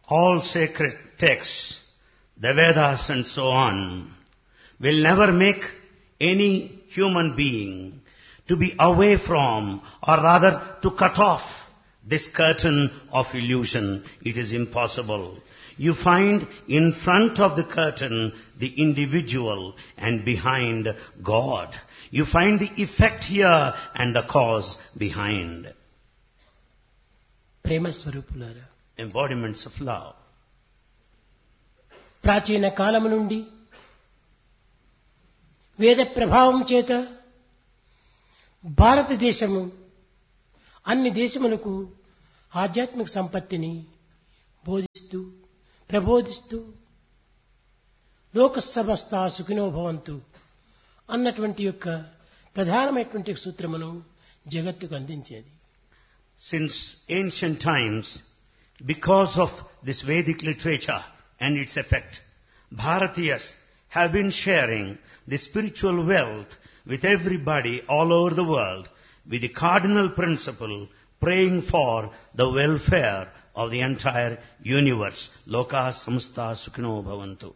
all sacred texts, the Vedas and so on, will never make any human being to be away from, or rather to cut off this curtain of illusion. It is impossible. You find in front of the curtain the individual and behind God. You find the effect here and the cause behind. ప్రేమ స్వరూపులారా Embodiments of love. ప్రాచీన కాలము నుండి వేద ప్రభావం చేత భారతదేశము అన్ని దేశములకు ఆధ్యాత్మిక సంపత్తిని బోధిస్తూ ప్రబోధిస్తూ లోక సమస్త సుఖినో భవంతు అన్నటువంటి యొక్క ప్రధానమైనటువంటి సూత్రమును జగత్తుకు అందించేది Since ancient times, because of this Vedic literature and its effect, Bharatiyas have been sharing the spiritual wealth with everybody all over the world with the cardinal principle praying for the welfare of the entire universe. Loka samsta sukhino bhavantu.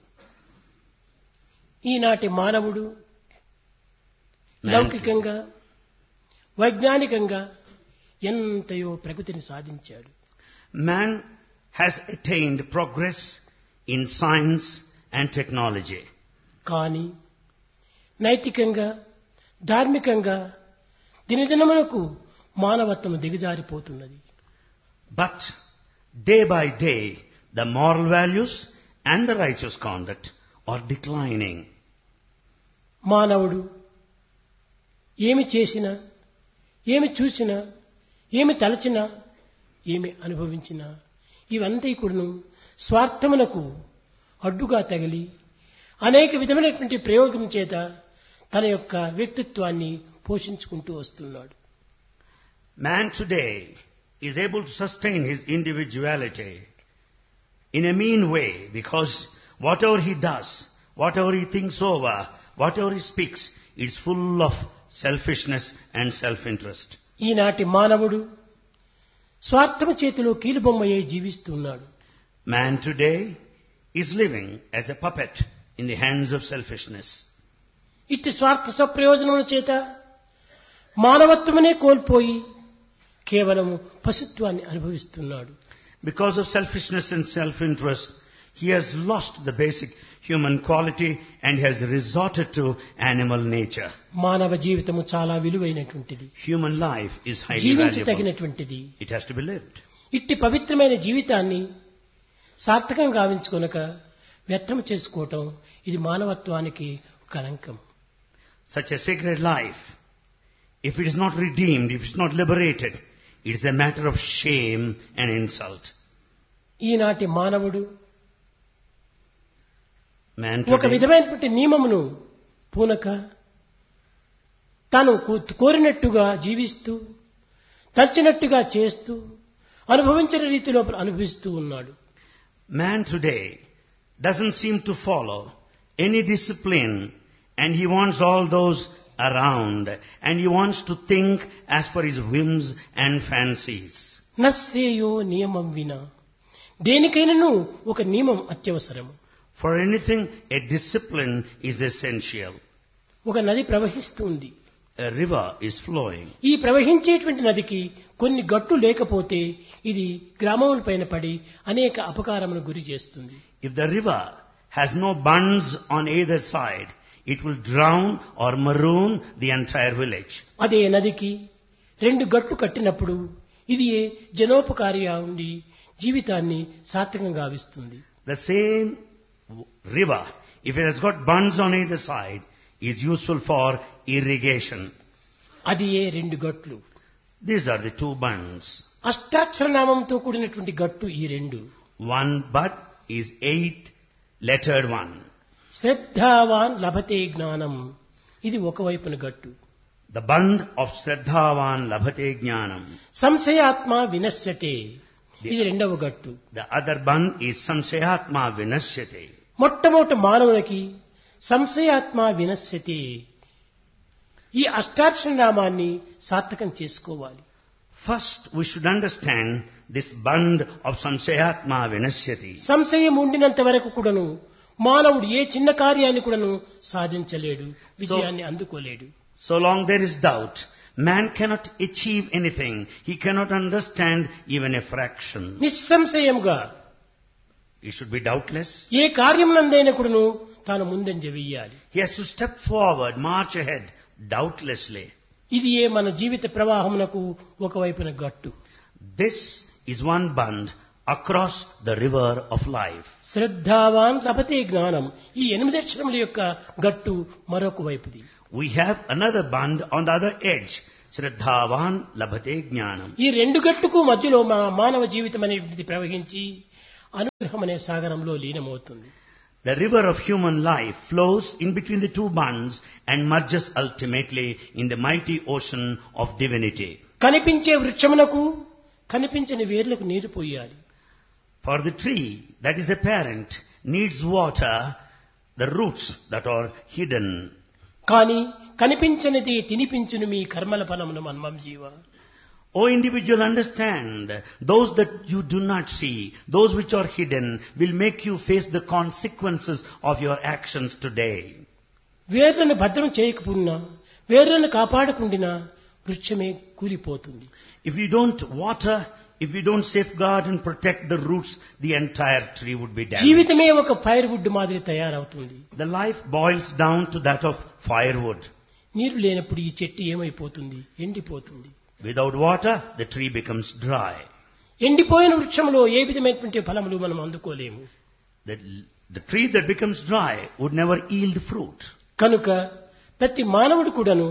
ఈనాటి మానవుడు Man- లౌకికంగా వైజ్ఞానికంగా ఎంతయో ప్రగతిని సాధించాడు Man has attained progress in science and technology. కానీ నైతికంగా ధార్మికంగా దినదినమునకు మానవత్వం దిగజారిపోతున్నది But day by day, the moral values and the righteous conduct are declining. మానవుడు ఏమి చేసినా ఏమి చూసినా ఏమి తలచినా ఏమి అనుభవించినా ఇవంతా కూడాను స్వార్థమునకు అడ్డుగా తగిలి అనేక విధమైనటువంటి ప్రయోగం చేత తన యొక్క వ్యక్తిత్వాన్ని పోషించుకుంటూ వస్తున్నాడు Man today is able to sustain his individuality in a mean way because whatever he does, whatever he thinks over, whatever he speaks, is full of selfishness and self-interest. ఈనాటి మానవుడు స్వార్థము చేతిలో కీలుబొమ్మయ్యే జీవిస్తున్నాడు Man today is living as a puppet in the hands of selfishness. ఇట్టి స్వార్థ స్వప్రయోజనముల చేత మానవత్వమనే కోల్పోయి కేవలము పశుత్వాన్ని అనుభవిస్తున్నాడు Because of selfishness and self-interest, he has lost the basic human quality and has resorted to animal nature. మానవ జీవితము చాలా విలువైనటువంటిది Human life is highly valuable. జీవించదగినటువంటిది It has to be lived. ఇట్టి పవిత్రమైన జీవితాన్ని సార్థకం గావించుకొనక వ్యర్థం చేసుకోవటం ఇది మానవత్వానికి కలంకం Such a sacred life, if it is not redeemed, if it is not liberated, it is a matter of shame and insult. ఈనాటి మానవుడు Man ఒక today, విధమైనటువంటి నియమమును పూనక తాను కో- కోరినట్టుగా జీవిస్తూ తచ్చినట్టుగా చేస్తూ అనుభవించిన రీతిలో అనుభవిస్తూ ఉన్నాడు man today doesn't seem to follow any discipline and he wants all those around and he wants to think as per his whims and fancies. నశ్రేయో నియమం వినా దేనికైనాను ఒక నియమం అత్యవసరము For anything, a discipline is essential. ఒక నది ప్రవహిస్తుంది A river is flowing. ఈ ప్రవహించేటువంటి నదికి కొన్ని గట్టు లేకపోతే ఇది గ్రామముల పైన పడి అనేక అపకారమును గురి చేస్తుంది If the river has no bunds on either side, it will drown or maroon the entire village. అదే నదికి రెండు గట్లు కట్టినప్పుడు ఇది జనోపకారిగా ఉండి జీవితాన్ని సార్థకంగా గావిస్తుంది The same w- river, if it has got bunds on either side, is useful for irrigation. అది ఏ రెండు గట్లు These are the two bunds. అష్టాక్షర నామంతో కూడినటువంటి గట్టు ఈ రెండు One bud is eight lettered one. శ్రద్ధావాన్ లభతే జ్ఞానం ఇది ఒకవైపున గట్టు The bund of Shraddhavan Labhate Jnanam. సంశయాత్మ వినశ్యతే ఇది రెండవ గట్టు The other bund is Samsayatma Vinashyate. మొట్టమొదటి మానవునికి సంశయాత్మ వినశ్యతే ఈ అష్టాక్షర నామాన్ని సార్థకం చేసుకోవాలి First, we should understand this band of samsayatma vinasyati. సంశయం ఉండినంత వరకు కూడాను మానవుడు ఏ చిన్న కార్యాన్ని కూడాను సాధించలేడు విజయాన్ని అందుకోలేడు So long there is doubt, man cannot achieve anything. He cannot understand even a fraction. నిస్సంశయముగా He should be doubtless. ఏ కార్యమునందైనా కూడాను తాను ముందంజ వెయ్యాలి He has to step forward, march ahead, doubtlessly. ఇది ఏ మన జీవిత ప్రవాహమునకు ఒకవైపున గట్టు This is one band across the river of life. శ్రద్ధావాన్ లభతే జ్ఞానం ఈ ఎనిమిది అక్షరముల యొక్క గట్టు మరొక వైపుది We have another band on the other edge. Shraddhavan labhate jnanam. ఈ రెండు గట్టుకు మధ్యలో మా మానవ జీవితం అనేటువంటిది ప్రవహించి అనుగ్రహం అనే సాగరంలో లీనమవుతుంది The river of human life flows in between the two bands and merges ultimately in the mighty ocean of divinity. కనిపించే వృక్షమునకు కనిపించని వేర్లకు నీరు పోయాలి For the tree that is apparent needs water, the roots that are hidden. కానీ కనిపించనిది తినిపించును మీ కర్మల ఫలమును మన్మం జీవ O individual, understand, those that you do not see, those which are hidden, will make you face the consequences of your actions today. వేర్లను భద్రం చేయకపోయినా వేర్లను కాపాడకుండినా వృక్షమే కూలిపోతుంది If you don't water, if you don't safeguard and protect the roots, the entire tree would be damaged. జీవితమే ఒక fire would మాదిరి తయారవుతుంది The life boils down to that of firewood. నీరు లేనప్పుడు ఈ చెట్టు ఏమైపోతుంది ఎండిపోతుంది Without water, the tree becomes dry. ఎండిపోయిన వృక్షంలో ఏ విధమైనటువంటి ఫలములు మనం అందుకోలేము The, the tree that becomes dry would never yield fruit. కనుక ప్రతి మానవుడు కూడాను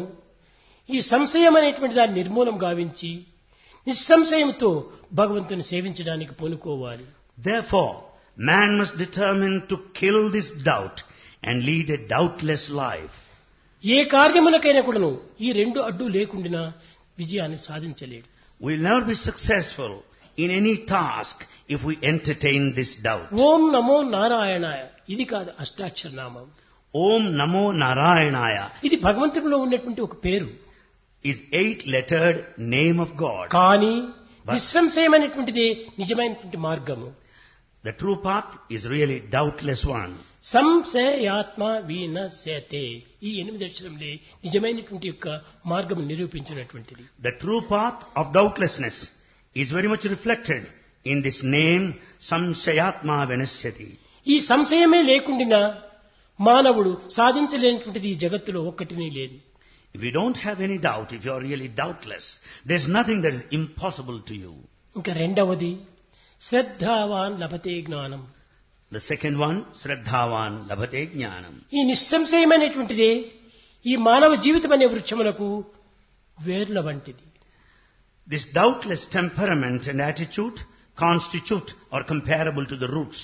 ఈ సంశయం అనేటువంటి దాన్ని నిర్మూలం గావించి నిస్సంశయంతో భగవంతుని సేవించడానికి పూనుకోవాలి Therefore, man must determine to kill this doubt and lead a doubtless life. ఏ కార్యములకైనా కూడాను ఈ రెండు అడ్డు లేకుండా విజయాన్ని సాధించలేడు We'll never be successful in any task if we entertain this doubt. ఓం నమో నారాయణాయ ఇది కాదు అష్టాక్షర నామం Om Namo Narayanaya ఇది భగవంతుడిలో ఉన్నటువంటి ఒక పేరు is eight-lettered name of God. కానీ నిస్సంశయమైనటువంటిదే నిజమైనటువంటి మార్గము The true path is really doubtless one. సంశయాత్మ వీనశ్యతే ఈ ఎనిమిది అక్షరంలే నిజమైనటువంటి యొక్క మార్గం నిరూపించినటువంటిది The true path of doubtlessness is very much reflected in this name Samshayatma Venasyati. ఈ సంశయమే లేకుండా మానవుడు సాధించలేనటువంటిది ఈ జగత్తులో ఒక్కటినీ లేదు If you don't have any doubt, if you are really doubtless, there's nothing that is impossible to you. ఇంకా రెండవది శ్రద్ధావాన్ లభతే జ్ఞానం The second one, Sraddhavan Labhate Jnanam. ఈ నిస్సంశయమైనటువంటిదే ఈ మానవ జీవితం అనే వృక్షమునకు వేర్ల వంటిది This doubtless temperament and attitude constitute or comparable to the roots.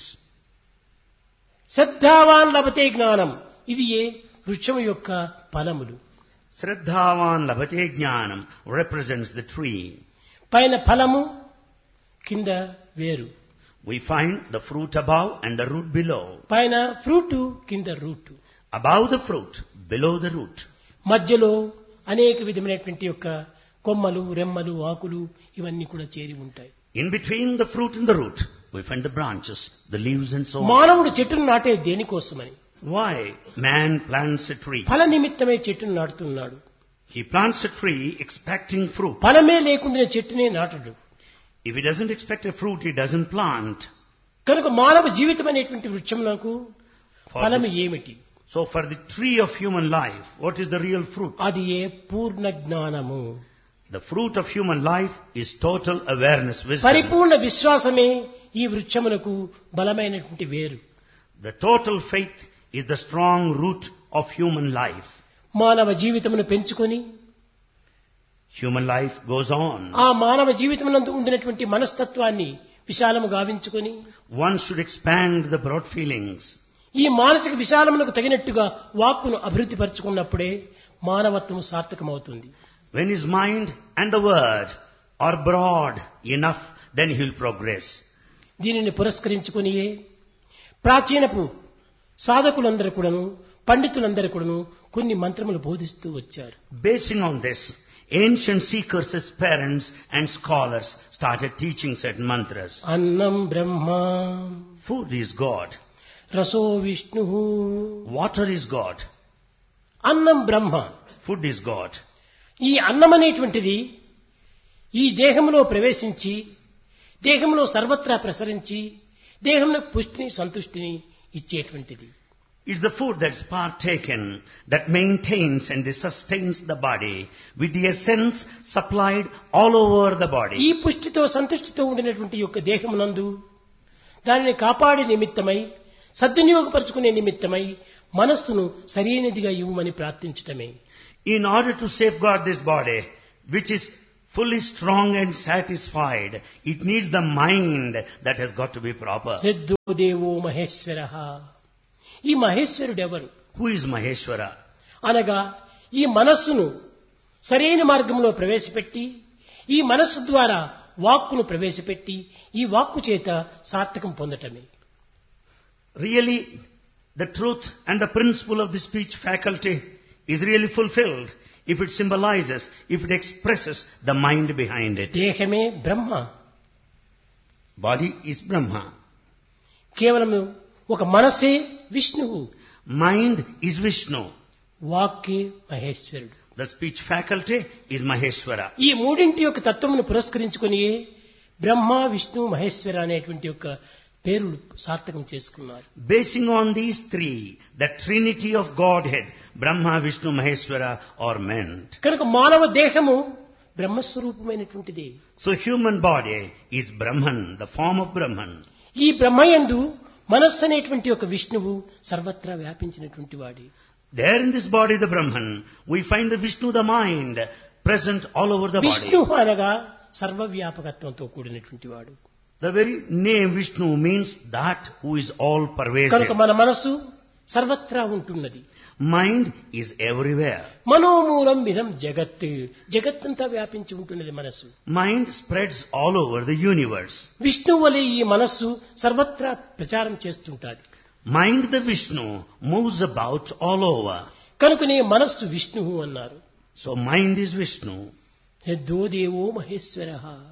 శ్రద్ధావాన్ లభతే జ్ఞానం ఇది ఏ వృక్షము యొక్క ఫలములు Sraddhavan Labhate Jnanam represents the tree. పైన ఫలము కింద వేరు We find the fruit above and the root below. పైన ఫ్రూట్ కింద root Above the fruit, below the root. మధ్యలో అనేక విధమైనటువంటి యొక్క కొమ్మలు రెమ్మలు ఆకులు ఇవన్నీ కూడా చేరి ఉంటాయి In between the fruit and the root, we find the branches, the leaves and so on. మానవుడు చెట్టును నాటే దేనికోసమని Why man plants a tree? ఫల నిమిత్తమే చెట్టును నాటుతున్నాడు He plants a tree expecting fruit. ఫలమే లేకుండా చెట్టునే నాటడు If he doesn't expect a fruit, he doesn't plant. కనుక మానవ జీవితం అనేటువంటి వృక్షమునకు For ఫలము this- ఏమిటి So for the tree of human life, what is the real fruit? అది ఏ పూర్ణ జ్ఞానము The fruit of human life is total awareness, wisdom. పరిపూర్ణ విశ్వాసమే ఈ వృక్షమునకు బలమైనటువంటి వేరు The total faith is the strong root of human life. మానవ జీవితమును పెంచుకొని Human life goes on. ఆ మానవ జీవితమునందు ఉండినటువంటి మనస్తత్వాన్ని విశాలము గావించుకొని One should expand the broad feelings. ఈ మానసిక విశాలమునకు తగినట్టుగా వాక్కును అభివృద్ధి పరుచుకున్నప్పుడే మానవత్వము సార్థకమవుతుంది When his mind and the word are broad enough, then he will progress. దీనిని పురస్కరించుకునియే ప్రాచీనపు సాధకులందరూ కూడాను పండితులందరూ కూడాను కొన్ని మంత్రములు బోధిస్తూ వచ్చారు Basing on this, Ancient seekers as parents and scholars started teaching certain mantras. అన్నం బ్రహ్మ Food is God. రసో Vishnu Water is God. అన్నం బ్రహ్మ Food is God. ఈ అన్నం అనేటువంటిది ఈ దేహంలో ప్రవేశించి దేహంలో సర్వత్రా ప్రసరించి దేహంలో పుష్టిని సంతుష్టిని ఇచ్చేటువంటిది It's the food that's partaken that maintains and sustains the body with the essence supplied all over the body. ఈ పుష్టితో సంతుష్టితో ఉండినటువంటి యొక్క దేహమునందు దానిని కాపాడే నిమిత్తమై సద్వినియోగపరుచుకునే నిమిత్తమై మనస్సును సరైనదిగా ఇవ్వమని ప్రార్థించటమే In order to safeguard this body, which is fully strong and satisfied, it needs the mind that has got to be proper. సిద్ధో దేవో మహేశ్వర ఈ మహేశ్వరుడు ఎవరు Who is Maheshwara? అనగా ఈ మనస్సును సరైన మార్గంలో ప్రవేశపెట్టి ఈ మనస్సు ద్వారా వాక్కును ప్రవేశపెట్టి ఈ వాక్కు చేత సార్థకం పొందటమే Really, the truth and the principle of the speech faculty is really fulfilled if it symbolizes, if it expresses the mind behind it. దేహమే బ్రహ్మ Body is Brahma. కేవలము ఒక మనసే విష్ణువు Mind is Vishnu. వాక్కే మహేశ్వరుడు The speech faculty is Maheshwara. ఈ మూడింటి యొక్క తత్వమును పురస్కరించుకుని బ్రహ్మ విష్ణు మహేశ్వర అనేటువంటి యొక్క పేరులు సార్థకం చేసుకున్నారు Basing on these three, the trinity of Godhead, Brahma, Vishnu, Maheshwara are meant. కనుక మానవ దేహము బ్రహ్మస్వరూపమైనటువంటిది So human body is Brahman, the form of Brahman. ఈ బ్రహ్మయందు మనస్సు అనేటువంటి ఒక విష్ణువు సర్వత్రా వ్యాపించినటువంటి వాడి There in this body, the Brahman, we find the Vishnu, the mind, present all over the Vishnu body. అనగా సర్వవ్యాపకత్వంతో కూడినటువంటి వాడు The very name Vishnu means that who is all కనుక pervasive. మన మనసు సర్వత్రా ఉంటున్నది Mind is everywhere. మనోమూలం విధం జగత్ జగత్తంతా వ్యాపించి ఉంటున్నది మనస్సు Mind spreads all over the universe. Vishnu వలె ఈ మనస్సు సర్వత్రా ప్రచారం చేస్తుంటాది Mind, the Vishnu, moves about all over. కనుకనే మనస్సు విష్ణువు అన్నారు So mind is Vishnu. దేవో మహేశ్వర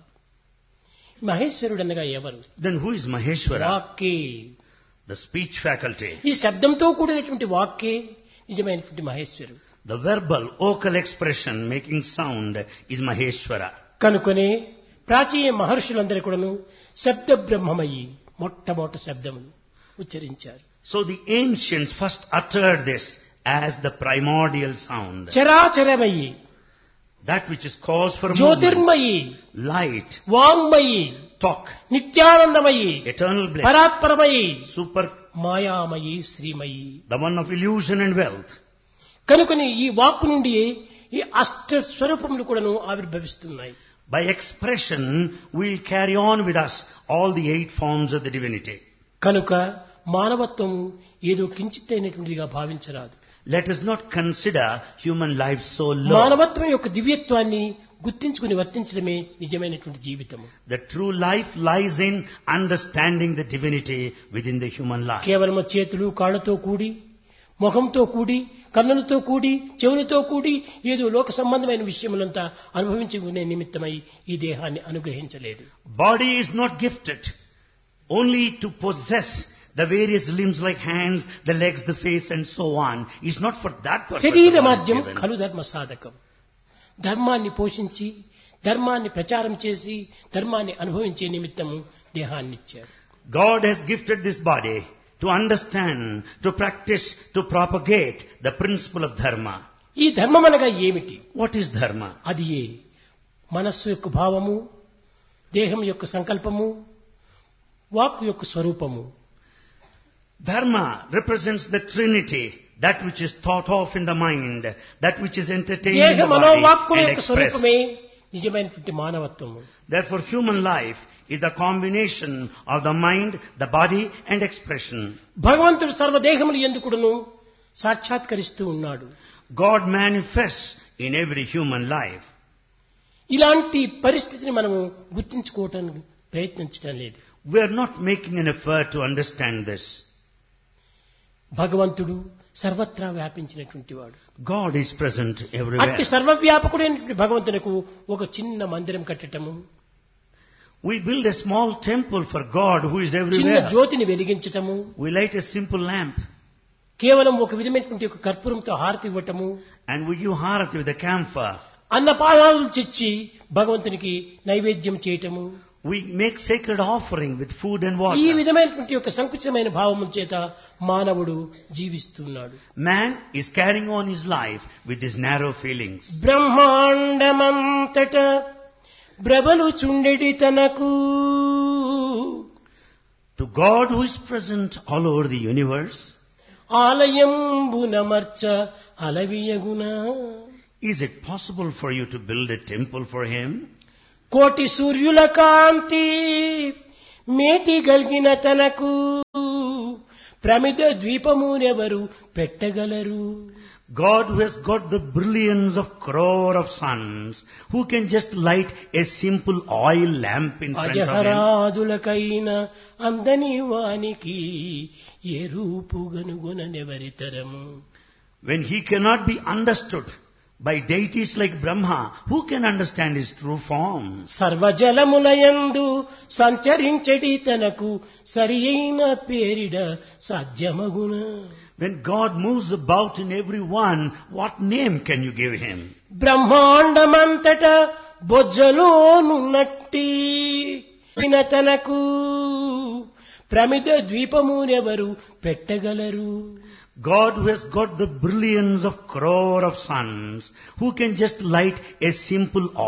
మహేశ్వరుడు అనగా ఎవరు Then who is Maheshwara? వాక్కే The speech faculty. ఈ శబ్దంతో కూడినటువంటి వాక్కే నిజమైనటువంటి మహేశ్వరుడు The verbal, vocal expression making sound is Maheshwara. కనుకనే ప్రాచీన మహర్షులందరూ కూడాను శబ్ద బ్రహ్మమయ్యి మొట్టమొదటి శబ్దమును ఉచ్చరించారు So the ancients first uttered this as the primordial sound. చరాచరమయ్యి That which is cause for movement, Jyotirmayi light, వాంగ్మయి talk, నిత్యానందమయి eternal bliss, పరాత్పరమయి super, మాయామయి శ్రీమయి the one of illusion and wealth. కనుకని ఈ వాక్కు నుండి ఈ అష్ట స్వరూపములు కూడాను ఆవిర్భవిస్తున్నాయి By expression, we'll carry on with us all the eight forms of the divinity. కనుక మానవత్వం ఏదో కించిత్తైనటువంటిదిగా భావించరాదు Let us not consider human life so low. మానవత్వం యొక్క దివ్యత్వాన్ని గుర్తించుకుని వర్తించడమే నిజమైనటువంటి జీవితము The true life lies in understanding the divinity within the human life. కేవలం చేతులు కాళ్లతో కూడి ముఖంతో కూడి కన్నులతో కూడి చెవులతో కూడి ఏదో లోక సంబంధమైన విషయములంతా అనుభవించుకునే నిమిత్తమై ఈ దేహాన్ని అనుగ్రహించలేదు Body is not gifted only to possess the various limbs like hands, the legs, the face and so on. It's not for that purpose. శరీర the body is మాధ్యం given. కలు ధర్మ సాధకం ధర్మాన్ని పోషించి ధర్మాన్ని ప్రచారం చేసి ధర్మాన్ని అనుభవించే నిమిత్తము దేహాన్ని ఇచ్చారు God has gifted this body to understand, to practice, to propagate the principle of dharma. ఈ ధర్మం అనగా ఏమిటి What is dharma? అది ఏ మనస్సు యొక్క భావము దేహం యొక్క సంకల్పము వాక్కు యొక్క స్వరూపము Dharma represents the trinity, that which is thought of in the mind, that which is entertained దేహ in the మనోవాక్కుల body and యొక్క expressed. స్వరూపమే నిజమైనటువంటి మానవత్వము Therefore, human life is the combination of the mind, the body and expression. భగవంతుడు సర్వదేహములు ఎందుకుడును సాక్షాత్కరిస్తూ ఉన్నాడు God manifests in every human life. ఇలాంటి పరిస్థితిని మనము గుర్తించుకోవటానికి ప్రయత్నించడం లేదు We are not making an effort to understand this. భగవంతుడు సర్వత్రా వ్యాపించినటువంటి వాడు God is present అట్టి everywhere. సర్వవ్యాపకుడైనటువంటి భగవంతునకు ఒక చిన్న మందిరం కట్టటము We build a small temple for God who is చిన్న everywhere. జ్యోతిని వెలిగించటము We light a simple lamp కేవలం ఒక విధమైనటువంటి ఒక కర్పూరంతో హారతి ఇవ్వటము and we give harati with a camphor. అన్నపాదాలు చిచ్చి భగవంతునికి నైవేద్యం చేయటము We make sacred offering with food and ఈ water. విధమైనటువంటి ఒక సంకుచితమైన భావము చేత మానవుడు జీవిస్తున్నాడు Man is carrying on his life with his narrow feelings. బ్రహ్మాండమంతట బ్రబలు చుండెడి తనకు To God who is present all over the universe, ఆలయంబునమర్చ అలవియగునా is it possible for you to build a temple for him? కోటి సూర్యుల కాంతి మేటి గలిగిన తనకు ప్రమిద ద్వీపమునెవరు పెట్టగలరు God who has got the brilliance of crore of suns, who can just light a simple oil lamp in front of him. అజహరాదులకైన అందని వానికి ఏ రూపుగనుగొననెవరితరము When he cannot be understood by deities like Brahma, who can understand his true form? సర్వజలములయందు సంచరించడి తనకు సరి అయిన పేరిడ సాధ్యమగున When God moves about in every one, what name can you give him? బ్రహ్మాండమంతట బొజ్జలోనున్నట్టి విన తనకు ప్రమిద ద్వీపమునెవరు పెట్టగలరు God who has got the brilliance of crore of suns, who can just light a simple